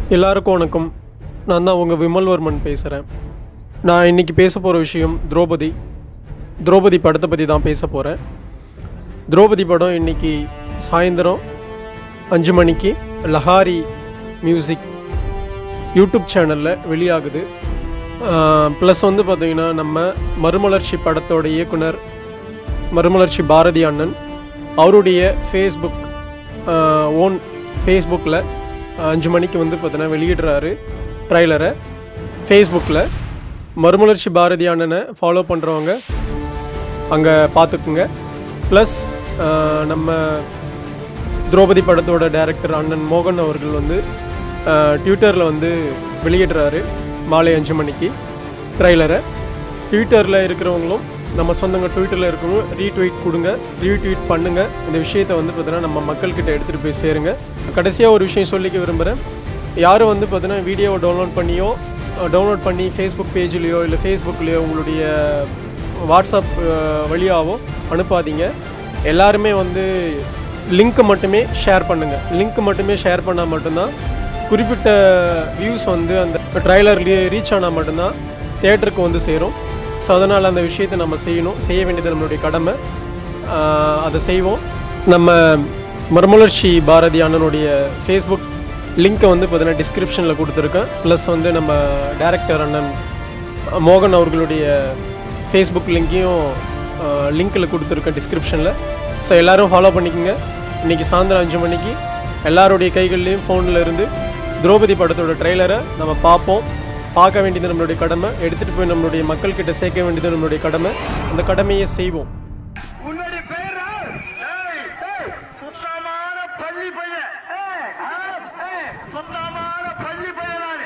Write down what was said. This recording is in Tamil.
எல்லாருக்கும் வணக்கம் நான் தான் உங்கள் விமல்வர்மன் பேசுகிறேன் நான் இன்றைக்கி பேச போகிற விஷயம் திரௌபதி திரௌபதி படத்தை பற்றி தான் பேச போகிறேன் திரௌபதி படம் இன்றைக்கி சாயந்தரம் அஞ்சு மணிக்கு லஹாரி மியூசிக் யூடியூப் சேனலில் வெளியாகுது ப்ளஸ் வந்து பார்த்திங்கன்னா நம்ம மறுமலர்ச்சி படத்தோட இயக்குனர் மறுமலர்ச்சி பாரதி அண்ணன் அவருடைய ஃபேஸ்புக் ஓன் ஃபேஸ்புக்கில் அஞ்சு மணிக்கு வந்து பார்த்தீங்கன்னா வெளியிடுறாரு ட்ரைலரை ஃபேஸ்புக்கில் மறுமலர்ச்சி பாரதி அண்ணனை ஃபாலோ பண்ணுறவங்க அங்கே பார்த்துக்குங்க ப்ளஸ் நம்ம திரௌபதி படத்தோட டைரக்டர் அண்ணன் மோகன் அவர்கள் வந்து ட்விட்டரில் வந்து வெளியிடுறாரு மாலை அஞ்சு மணிக்கு ட்ரைலரை ட்விட்டரில் இருக்கிறவங்களும் நம்ம சொந்தங்க ட்விட்டரில் இருக்கணும் ரீட்வீட் கொடுங்க ரீட்வீட் பண்ணுங்கள் இந்த விஷயத்தை வந்து பார்த்தீங்கன்னா நம்ம மக்கள்கிட்ட எடுத்துகிட்டு போய் சேருங்க கடைசியாக ஒரு விஷயம் சொல்லிக்க விரும்புகிறேன் யாரும் வந்து பார்த்தீங்கன்னா வீடியோவை டவுன்லோட் பண்ணியோ டவுன்லோட் பண்ணி ஃபேஸ்புக் பேஜ்லேயோ இல்லை ஃபேஸ்புக்லேயோ உங்களுடைய வாட்ஸ்அப் வழியாவோ அனுப்பாதீங்க எல்லாருமே வந்து லிங்க்கை மட்டுமே ஷேர் பண்ணுங்கள் லிங்க் மட்டுமே ஷேர் பண்ணால் மட்டும்தான் குறிப்பிட்ட வியூஸ் வந்து அந்த ட்ரைலர் ரீச் ஆனால் மட்டும்தான் தேட்டருக்கு வந்து சேரும் ஸோ அதனால் அந்த விஷயத்தை நம்ம செய்யணும் செய்ய வேண்டியது நம்மளுடைய கடமை ஆஹ் அதை செய்வோம் நம்ம மறுமலர்ச்சி பாரதி அண்ணனுடைய ஃபேஸ்புக் லிங்க்கை வந்து பார்த்தீங்கன்னா டிஸ்கிரிப்ஷனில் கொடுத்துருக்கேன் ப்ளஸ் வந்து நம்ம டேரக்டர் அண்ணன் மோகன் அவர்களுடைய ஃபேஸ்புக் லிங்க்கையும் லிங்க்கில் கொடுத்துருக்கேன் டிஸ்கிரிப்ஷனில் ஸோ எல்லோரும் ஃபாலோ பண்ணிக்கோங்க இன்றைக்கி சாயந்தரம் அஞ்சு மணிக்கு எல்லாருடைய கைகள்லேயும் ஃபோனில் இருந்து திரௌபதி படத்தோட ட்ரெய்லரை நம்ம பார்ப்போம் பார்க்க வேண்டியது நம்மளுடைய கடமை எடுத்துகிட்டு போய் நம்மளுடைய மக்கள்கிட்ட சேர்க்க வேண்டியது நம்மளுடைய கடமை அந்த கடமையை செய்வோம் உன்னுடைய பேர் சுத்தமான பள்ளி பையன் ஆ, ஆ, சுத்தமான பள்ளி பையன் நானு